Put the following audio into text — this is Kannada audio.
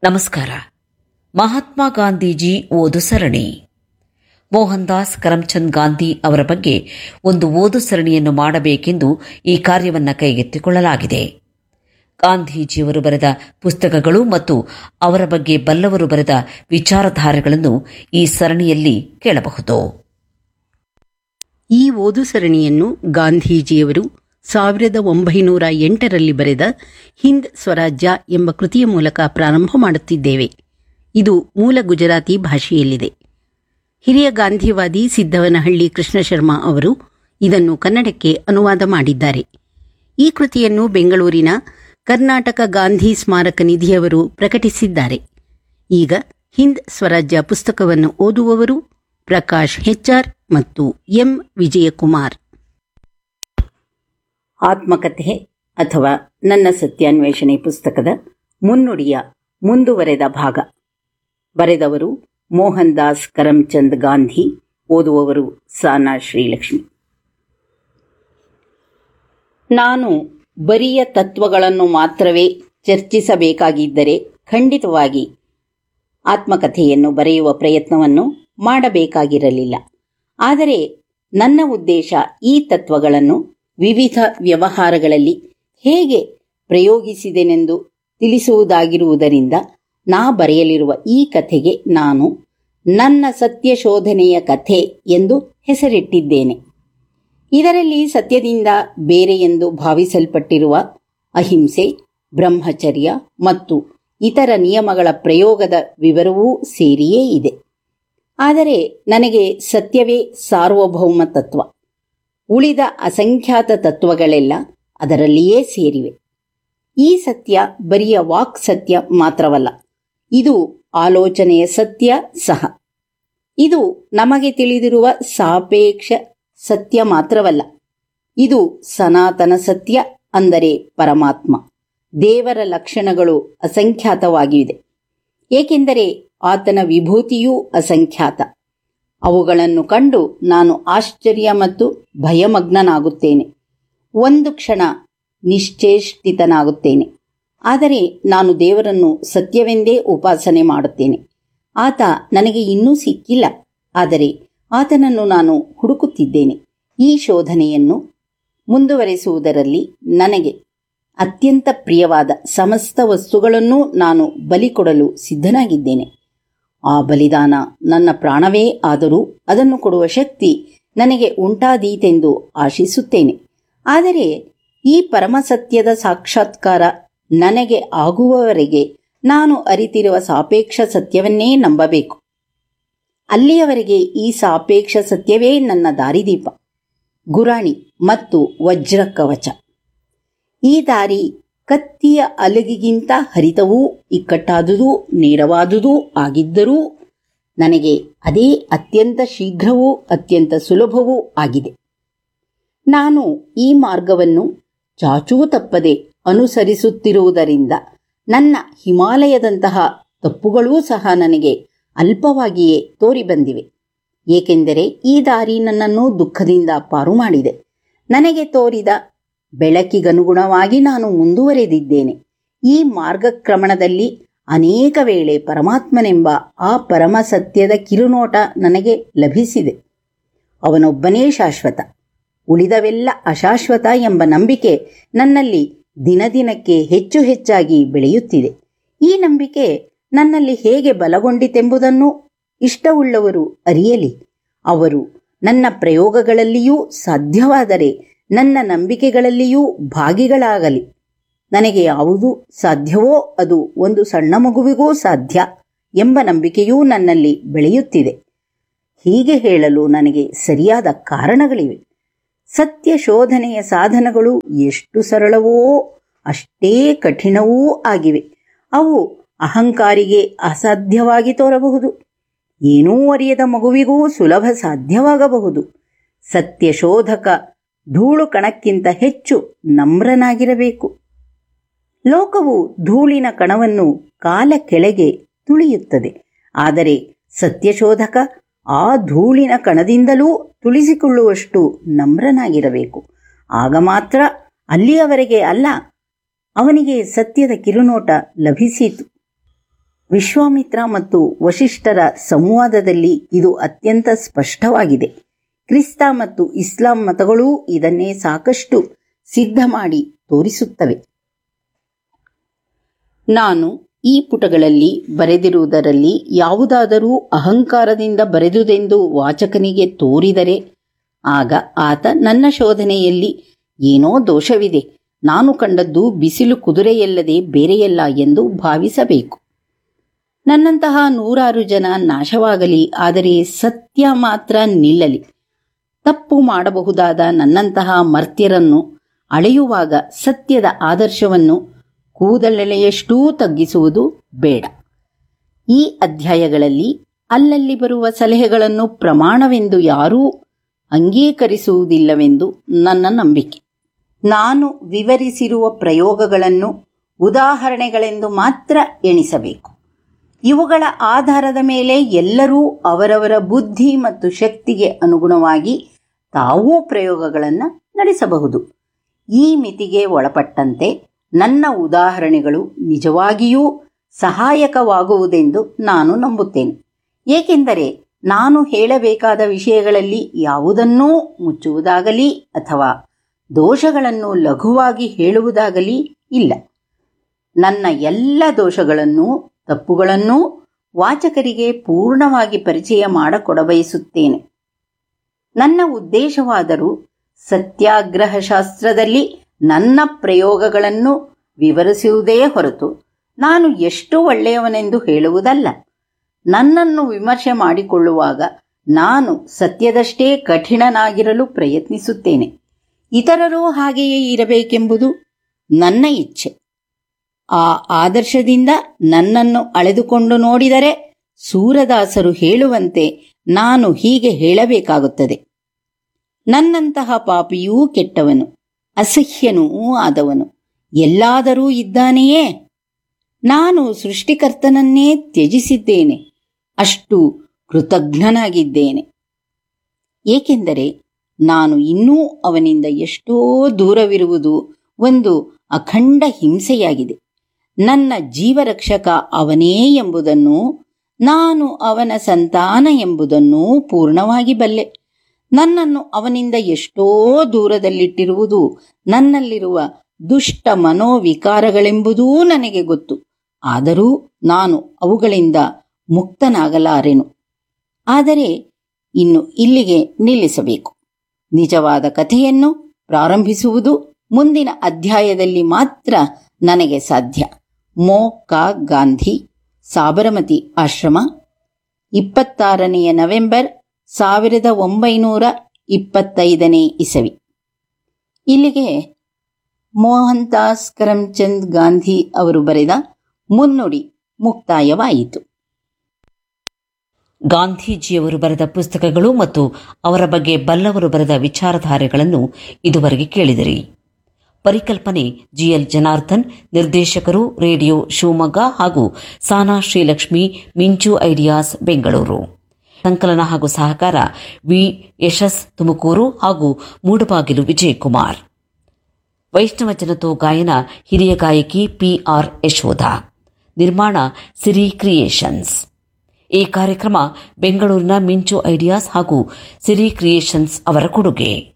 ನಮಸ್ಕಾರ ಮಹಾತ್ಮ ಗಾಂಧೀಜಿ ಓದು ಸರಣಿ ಮೋಹನ್ ದಾಸ್ ಕರಮ್ಚಂದ್ ಗಾಂಧಿ ಅವರ ಬಗ್ಗೆ ಒಂದು ಓದು ಸರಣಿಯನ್ನು ಮಾಡಬೇಕೆಂದು ಈ ಕಾರ್ಯವನ್ನು ಕೈಗೆತ್ತಿಕೊಳ್ಳಲಾಗಿದೆ ಗಾಂಧೀಜಿಯವರು ಬರೆದ ಪುಸ್ತಕಗಳು ಮತ್ತು ಅವರ ಬಗ್ಗೆ ಬಲ್ಲವರು ಬರೆದ ವಿಚಾರಧಾರೆಗಳನ್ನು ಈ ಸರಣಿಯಲ್ಲಿ ಕೇಳಬಹುದು ಈ ಓದು ಸರಣಿಯನ್ನು ಗಾಂಧೀಜಿಯವರು ಸಾವಿರದ ಒಂಬೈನೂರ ಎಂಟರಲ್ಲಿ ಬರೆದ ಹಿಂದ್ ಸ್ವರಾಜ್ಯ ಎಂಬ ಕೃತಿಯ ಮೂಲಕ ಪ್ರಾರಂಭ ಮಾಡುತ್ತಿದ್ದೇವೆ ಇದು ಮೂಲ ಗುಜರಾತಿ ಭಾಷೆಯಲ್ಲಿದೆ ಹಿರಿಯ ಗಾಂಧಿವಾದಿ ಸಿದ್ದವನಹಳ್ಳಿ ಕೃಷ್ಣ ಶರ್ಮಾ ಅವರು ಇದನ್ನು ಕನ್ನಡಕ್ಕೆ ಅನುವಾದ ಮಾಡಿದ್ದಾರೆ ಈ ಕೃತಿಯನ್ನು ಬೆಂಗಳೂರಿನ ಕರ್ನಾಟಕ ಗಾಂಧಿ ಸ್ಮಾರಕ ನಿಧಿಯವರು ಪ್ರಕಟಿಸಿದ್ದಾರೆ ಈಗ ಹಿಂದ್ ಸ್ವರಾಜ್ಯ ಪುಸ್ತಕವನ್ನು ಓದುವವರು ಪ್ರಕಾಶ್ ಹೆಚ್ಆರ್ ಮತ್ತು ಎಂ ವಿಜಯಕುಮಾರ್ ಆತ್ಮಕಥೆ ಅಥವಾ ನನ್ನ ಸತ್ಯಾನ್ವೇಷಣೆ ಪುಸ್ತಕದ ಮುನ್ನುಡಿಯ ಮುಂದುವರೆದ ಭಾಗ ಬರೆದವರು ಮೋಹನ್ ದಾಸ್ ಕರಮ್ಚಂದ್ ಗಾಂಧಿ ಓದುವವರು ಸಾನಾ ಶ್ರೀಲಕ್ಷ್ಮಿ ನಾನು ಬರಿಯ ತತ್ವಗಳನ್ನು ಮಾತ್ರವೇ ಚರ್ಚಿಸಬೇಕಾಗಿದ್ದರೆ ಖಂಡಿತವಾಗಿ ಆತ್ಮಕಥೆಯನ್ನು ಬರೆಯುವ ಪ್ರಯತ್ನವನ್ನು ಮಾಡಬೇಕಾಗಿರಲಿಲ್ಲ ಆದರೆ ನನ್ನ ಉದ್ದೇಶ ಈ ತತ್ವಗಳನ್ನು ವಿವಿಧ ವ್ಯವಹಾರಗಳಲ್ಲಿ ಹೇಗೆ ಪ್ರಯೋಗಿಸಿದೆನೆಂದು ತಿಳಿಸುವುದಾಗಿರುವುದರಿಂದ ನಾ ಬರೆಯಲಿರುವ ಈ ಕಥೆಗೆ ನಾನು ನನ್ನ ಸತ್ಯಶೋಧನೆಯ ಕಥೆ ಎಂದು ಹೆಸರಿಟ್ಟಿದ್ದೇನೆ ಇದರಲ್ಲಿ ಸತ್ಯದಿಂದ ಬೇರೆ ಎಂದು ಭಾವಿಸಲ್ಪಟ್ಟಿರುವ ಅಹಿಂಸೆ ಬ್ರಹ್ಮಚರ್ಯ ಮತ್ತು ಇತರ ನಿಯಮಗಳ ಪ್ರಯೋಗದ ವಿವರವೂ ಸೇರಿಯೇ ಇದೆ ಆದರೆ ನನಗೆ ಸತ್ಯವೇ ಸಾರ್ವಭೌಮ ತತ್ವ ಉಳಿದ ಅಸಂಖ್ಯಾತ ತತ್ವಗಳೆಲ್ಲ ಅದರಲ್ಲಿಯೇ ಸೇರಿವೆ ಈ ಸತ್ಯ ಬರಿಯ ವಾಕ್ ಸತ್ಯ ಮಾತ್ರವಲ್ಲ ಇದು ಆಲೋಚನೆಯ ಸತ್ಯ ಸಹ ಇದು ನಮಗೆ ತಿಳಿದಿರುವ ಸಾಪೇಕ್ಷ ಸತ್ಯ ಮಾತ್ರವಲ್ಲ ಇದು ಸನಾತನ ಸತ್ಯ ಅಂದರೆ ಪರಮಾತ್ಮ ದೇವರ ಲಕ್ಷಣಗಳು ಅಸಂಖ್ಯಾತವಾಗಿವೆ ಏಕೆಂದರೆ ಆತನ ವಿಭೂತಿಯೂ ಅಸಂಖ್ಯಾತ ಅವುಗಳನ್ನು ಕಂಡು ನಾನು ಆಶ್ಚರ್ಯ ಮತ್ತು ಭಯಮಗ್ನನಾಗುತ್ತೇನೆ ಒಂದು ಕ್ಷಣ ನಿಶ್ಚೇಷ್ಟಿತನಾಗುತ್ತೇನೆ ಆದರೆ ನಾನು ದೇವರನ್ನು ಸತ್ಯವೆಂದೇ ಉಪಾಸನೆ ಮಾಡುತ್ತೇನೆ ಆತ ನನಗೆ ಇನ್ನೂ ಸಿಕ್ಕಿಲ್ಲ ಆದರೆ ಆತನನ್ನು ನಾನು ಹುಡುಕುತ್ತಿದ್ದೇನೆ ಈ ಶೋಧನೆಯನ್ನು ಮುಂದುವರೆಸುವುದರಲ್ಲಿ ನನಗೆ ಅತ್ಯಂತ ಪ್ರಿಯವಾದ ಸಮಸ್ತ ವಸ್ತುಗಳನ್ನೂ ನಾನು ಬಲಿ ಕೊಡಲು ಸಿದ್ಧನಾಗಿದ್ದೇನೆ ಆ ಬಲಿದಾನ ನನ್ನ ಪ್ರಾಣವೇ ಆದರೂ ಅದನ್ನು ಕೊಡುವ ಶಕ್ತಿ ನನಗೆ ಉಂಟಾದೀತೆಂದು ಆಶಿಸುತ್ತೇನೆ ಆದರೆ ಈ ಪರಮಸತ್ಯದ ಸಾಕ್ಷಾತ್ಕಾರ ನನಗೆ ಆಗುವವರೆಗೆ ನಾನು ಅರಿತಿರುವ ಸಾಪೇಕ್ಷ ಸತ್ಯವನ್ನೇ ನಂಬಬೇಕು ಅಲ್ಲಿಯವರೆಗೆ ಈ ಸಾಪೇಕ್ಷ ಸತ್ಯವೇ ನನ್ನ ದಾರಿದೀಪ ಗುರಾಣಿ ಮತ್ತು ವಜ್ರ ಕವಚ ಈ ದಾರಿ ಕತ್ತಿಯ ಅಲಗಿಗಿಂತ ಹರಿತವೂ ಇಕ್ಕಟ್ಟಾದುದೂ ನೇರವಾದುದೂ ಆಗಿದ್ದರೂ ನನಗೆ ಅದೇ ಅತ್ಯಂತ ಶೀಘ್ರವೂ ಅತ್ಯಂತ ಸುಲಭವೂ ಆಗಿದೆ ನಾನು ಈ ಮಾರ್ಗವನ್ನು ಚಾಚೂ ತಪ್ಪದೆ ಅನುಸರಿಸುತ್ತಿರುವುದರಿಂದ ನನ್ನ ಹಿಮಾಲಯದಂತಹ ತಪ್ಪುಗಳೂ ಸಹ ನನಗೆ ಅಲ್ಪವಾಗಿಯೇ ತೋರಿಬಂದಿವೆ ಏಕೆಂದರೆ ಈ ದಾರಿ ನನ್ನನ್ನು ದುಃಖದಿಂದ ಪಾರು ಮಾಡಿದೆ ನನಗೆ ತೋರಿದ ಬೆಳಕಿಗನುಗುಣವಾಗಿ ನಾನು ಮುಂದುವರೆದಿದ್ದೇನೆ ಈ ಮಾರ್ಗಕ್ರಮಣದಲ್ಲಿ ಅನೇಕ ವೇಳೆ ಪರಮಾತ್ಮನೆಂಬ ಆ ಪರಮ ಸತ್ಯದ ಕಿರುನೋಟ ನನಗೆ ಲಭಿಸಿದೆ ಅವನೊಬ್ಬನೇ ಶಾಶ್ವತ ಉಳಿದವೆಲ್ಲ ಅಶಾಶ್ವತ ಎಂಬ ನಂಬಿಕೆ ನನ್ನಲ್ಲಿ ದಿನದಿನಕ್ಕೆ ಹೆಚ್ಚು ಹೆಚ್ಚಾಗಿ ಬೆಳೆಯುತ್ತಿದೆ ಈ ನಂಬಿಕೆ ನನ್ನಲ್ಲಿ ಹೇಗೆ ಬಲಗೊಂಡಿತೆಂಬುದನ್ನು ಇಷ್ಟವುಳ್ಳವರು ಅರಿಯಲಿ ಅವರು ನನ್ನ ಪ್ರಯೋಗಗಳಲ್ಲಿಯೂ ಸಾಧ್ಯವಾದರೆ ನನ್ನ ನಂಬಿಕೆಗಳಲ್ಲಿಯೂ ಭಾಗಿಗಳಾಗಲಿ ನನಗೆ ಯಾವುದು ಸಾಧ್ಯವೋ ಅದು ಒಂದು ಸಣ್ಣ ಮಗುವಿಗೂ ಸಾಧ್ಯ ಎಂಬ ನಂಬಿಕೆಯೂ ನನ್ನಲ್ಲಿ ಬೆಳೆಯುತ್ತಿದೆ ಹೀಗೆ ಹೇಳಲು ನನಗೆ ಸರಿಯಾದ ಕಾರಣಗಳಿವೆ ಸತ್ಯ ಶೋಧನೆಯ ಸಾಧನಗಳು ಎಷ್ಟು ಸರಳವೋ ಅಷ್ಟೇ ಕಠಿಣವೂ ಆಗಿವೆ ಅವು ಅಹಂಕಾರಿಗೆ ಅಸಾಧ್ಯವಾಗಿ ತೋರಬಹುದು ಏನೂ ಅರಿಯದ ಮಗುವಿಗೂ ಸುಲಭ ಸಾಧ್ಯವಾಗಬಹುದು ಸತ್ಯ ಶೋಧಕ ಧೂಳು ಕಣಕ್ಕಿಂತ ಹೆಚ್ಚು ನಮ್ರನಾಗಿರಬೇಕು ಲೋಕವು ಧೂಳಿನ ಕಣವನ್ನು ಕಾಲ ಕೆಳಗೆ ತುಳಿಯುತ್ತದೆ ಆದರೆ ಸತ್ಯಶೋಧಕ ಆ ಧೂಳಿನ ಕಣದಿಂದಲೂ ತುಳಿಸಿಕೊಳ್ಳುವಷ್ಟು ನಮ್ರನಾಗಿರಬೇಕು ಆಗ ಮಾತ್ರ ಅಲ್ಲಿಯವರೆಗೆ ಅಲ್ಲ ಅವನಿಗೆ ಸತ್ಯದ ಕಿರುನೋಟ ಲಭಿಸಿತು ವಿಶ್ವಾಮಿತ್ರ ಮತ್ತು ವಶಿಷ್ಠರ ಸಂವಾದದಲ್ಲಿ ಇದು ಅತ್ಯಂತ ಸ್ಪಷ್ಟವಾಗಿದೆ ಕ್ರಿಸ್ತ ಮತ್ತು ಇಸ್ಲಾಂ ಮತಗಳೂ ಇದನ್ನೇ ಸಾಕಷ್ಟು ಸಿದ್ಧ ಮಾಡಿ ತೋರಿಸುತ್ತವೆ ನಾನು ಈ ಪುಟಗಳಲ್ಲಿ ಬರೆದಿರುವುದರಲ್ಲಿ ಯಾವುದಾದರೂ ಅಹಂಕಾರದಿಂದ ಬರೆದುದೆಂದು ವಾಚಕನಿಗೆ ತೋರಿದರೆ ಆಗ ಆತ ನನ್ನ ಶೋಧನೆಯಲ್ಲಿ ಏನೋ ದೋಷವಿದೆ ನಾನು ಕಂಡದ್ದು ಬಿಸಿಲು ಕುದುರೆಯಲ್ಲದೆ ಬೇರೆಯಲ್ಲ ಎಂದು ಭಾವಿಸಬೇಕು ನನ್ನಂತಹ ನೂರಾರು ಜನ ನಾಶವಾಗಲಿ ಆದರೆ ಸತ್ಯ ಮಾತ್ರ ನಿಲ್ಲಲಿ ತಪ್ಪು ಮಾಡಬಹುದಾದ ನನ್ನಂತಹ ಮರ್ತ್ಯರನ್ನು ಅಳೆಯುವಾಗ ಸತ್ಯದ ಆದರ್ಶವನ್ನು ಕೂದಲೆಳೆಯಷ್ಟೂ ತಗ್ಗಿಸುವುದು ಬೇಡ ಈ ಅಧ್ಯಾಯಗಳಲ್ಲಿ ಅಲ್ಲಲ್ಲಿ ಬರುವ ಸಲಹೆಗಳನ್ನು ಪ್ರಮಾಣವೆಂದು ಯಾರೂ ಅಂಗೀಕರಿಸುವುದಿಲ್ಲವೆಂದು ನನ್ನ ನಂಬಿಕೆ ನಾನು ವಿವರಿಸಿರುವ ಪ್ರಯೋಗಗಳನ್ನು ಉದಾಹರಣೆಗಳೆಂದು ಮಾತ್ರ ಎಣಿಸಬೇಕು ಇವುಗಳ ಆಧಾರದ ಮೇಲೆ ಎಲ್ಲರೂ ಅವರವರ ಬುದ್ಧಿ ಮತ್ತು ಶಕ್ತಿಗೆ ಅನುಗುಣವಾಗಿ ತಾವೂ ಪ್ರಯೋಗಗಳನ್ನು ನಡೆಸಬಹುದು ಈ ಮಿತಿಗೆ ಒಳಪಟ್ಟಂತೆ ನನ್ನ ಉದಾಹರಣೆಗಳು ನಿಜವಾಗಿಯೂ ಸಹಾಯಕವಾಗುವುದೆಂದು ನಾನು ನಂಬುತ್ತೇನೆ ಏಕೆಂದರೆ ನಾನು ಹೇಳಬೇಕಾದ ವಿಷಯಗಳಲ್ಲಿ ಯಾವುದನ್ನೂ ಮುಚ್ಚುವುದಾಗಲಿ ಅಥವಾ ದೋಷಗಳನ್ನು ಲಘುವಾಗಿ ಹೇಳುವುದಾಗಲಿ ಇಲ್ಲ ನನ್ನ ಎಲ್ಲ ದೋಷಗಳನ್ನೂ ತಪ್ಪುಗಳನ್ನೂ ವಾಚಕರಿಗೆ ಪೂರ್ಣವಾಗಿ ಪರಿಚಯ ಮಾಡಿಕೊಡಬಯಸುತ್ತೇನೆ ನನ್ನ ಉದ್ದೇಶವಾದರೂ ಸತ್ಯಾಗ್ರಹ ಶಾಸ್ತ್ರದಲ್ಲಿ ನನ್ನ ಪ್ರಯೋಗಗಳನ್ನು ವಿವರಿಸುವುದೇ ಹೊರತು ನಾನು ಎಷ್ಟು ಒಳ್ಳೆಯವನೆಂದು ಹೇಳುವುದಲ್ಲ ನನ್ನನ್ನು ವಿಮರ್ಶೆ ಮಾಡಿಕೊಳ್ಳುವಾಗ ನಾನು ಸತ್ಯದಷ್ಟೇ ಕಠಿಣನಾಗಿರಲು ಪ್ರಯತ್ನಿಸುತ್ತೇನೆ ಇತರರೂ ಹಾಗೆಯೇ ಇರಬೇಕೆಂಬುದು ನನ್ನ ಇಚ್ಛೆ ಆ ಆದರ್ಶದಿಂದ ನನ್ನನ್ನು ಅಳೆದುಕೊಂಡು ನೋಡಿದರೆ ಸೂರದಾಸರು ಹೇಳುವಂತೆ ನಾನು ಹೀಗೆ ಹೇಳಬೇಕಾಗುತ್ತದೆ ನನ್ನಂತಹ ಪಾಪಿಯೂ ಕೆಟ್ಟವನು ಅಸಹ್ಯನೂ ಆದವನು ಎಲ್ಲಾದರೂ ಇದ್ದಾನೆಯೇ ನಾನು ಸೃಷ್ಟಿಕರ್ತನನ್ನೇ ತ್ಯಜಿಸಿದ್ದೇನೆ ಅಷ್ಟು ಕೃತಜ್ಞನಾಗಿದ್ದೇನೆ ಏಕೆಂದರೆ ನಾನು ಇನ್ನೂ ಅವನಿಂದ ಎಷ್ಟೋ ದೂರವಿರುವುದು ಒಂದು ಅಖಂಡ ಹಿಂಸೆಯಾಗಿದೆ ನನ್ನ ಜೀವರಕ್ಷಕ ಅವನೇ ಎಂಬುದನ್ನು ನಾನು ಅವನ ಸಂತಾನ ಎಂಬುದನ್ನು ಪೂರ್ಣವಾಗಿ ಬಲ್ಲೆ ನನ್ನನ್ನು ಅವನಿಂದ ಎಷ್ಟೋ ದೂರದಲ್ಲಿಟ್ಟಿರುವುದು ನನ್ನಲ್ಲಿರುವ ದುಷ್ಟ ಮನೋವಿಕಾರಗಳೆಂಬುದೂ ನನಗೆ ಗೊತ್ತು ಆದರೂ ನಾನು ಅವುಗಳಿಂದ ಮುಕ್ತನಾಗಲಾರೆನು ಆದರೆ ಇನ್ನು ಇಲ್ಲಿಗೆ ನಿಲ್ಲಿಸಬೇಕು ನಿಜವಾದ ಕಥೆಯನ್ನು ಪ್ರಾರಂಭಿಸುವುದು ಮುಂದಿನ ಅಧ್ಯಾಯದಲ್ಲಿ ಮಾತ್ರ ನನಗೆ ಸಾಧ್ಯ ಮೋ ಕಾ ಗಾಂಧಿ ಸಾಬರಮತಿ ಆಶ್ರಮ ಇಪ್ಪತ್ತಾರನೆಯ ನವೆಂಬರ್ ಸಾವಿರದ ಒಂಬೈನೂರ ಇಪ್ಪತ್ತೈದನೇ ಇಸವಿ ಇಲ್ಲಿಗೆ ಮೋಹನ್ ದಾಸ್ ಕರಮ್ಚಂದ್ ಗಾಂಧಿ ಅವರು ಬರೆದ ಮುನ್ನುಡಿ ಮುಕ್ತಾಯವಾಯಿತು ಗಾಂಧೀಜಿಯವರು ಬರೆದ ಪುಸ್ತಕಗಳು ಮತ್ತು ಅವರ ಬಗ್ಗೆ ಬಲ್ಲವರು ಬರೆದ ವಿಚಾರಧಾರೆಗಳನ್ನು ಇದುವರೆಗೆ ಕೇಳಿದಿರಿ ಪರಿಕಲ್ಪನೆ ಜಿಎಲ್ ಜನಾರ್ದನ್ ನಿರ್ದೇಶಕರು ರೇಡಿಯೋ ಶಿವಮೊಗ್ಗ ಹಾಗೂ ಸಾನಾ ಶ್ರೀಲಕ್ಷ್ಮಿ ಮಿಂಚು ಐಡಿಯಾಸ್ ಬೆಂಗಳೂರು ಸಂಕಲನ ಹಾಗೂ ಸಹಕಾರ ವಿ ಯಶಸ್ ತುಮಕೂರು ಹಾಗೂ ಮೂಡಬಾಗಿಲು ವಿಜಯಕುಮಾರ್ ವೈಷ್ಣವ ಜನತೋ ಗಾಯನ ಹಿರಿಯ ಗಾಯಕಿ ಪಿಆರ್ ಯಶೋಧ ನಿರ್ಮಾಣ ಸಿರಿ ಕ್ರಿಯೇಷನ್ಸ್ ಈ ಕಾರ್ಯಕ್ರಮ ಬೆಂಗಳೂರಿನ ಮಿಂಚು ಐಡಿಯಾಸ್ ಹಾಗೂ ಸಿರಿ ಕ್ರಿಯೇಷನ್ಸ್ ಅವರ ಕೊಡುಗೆ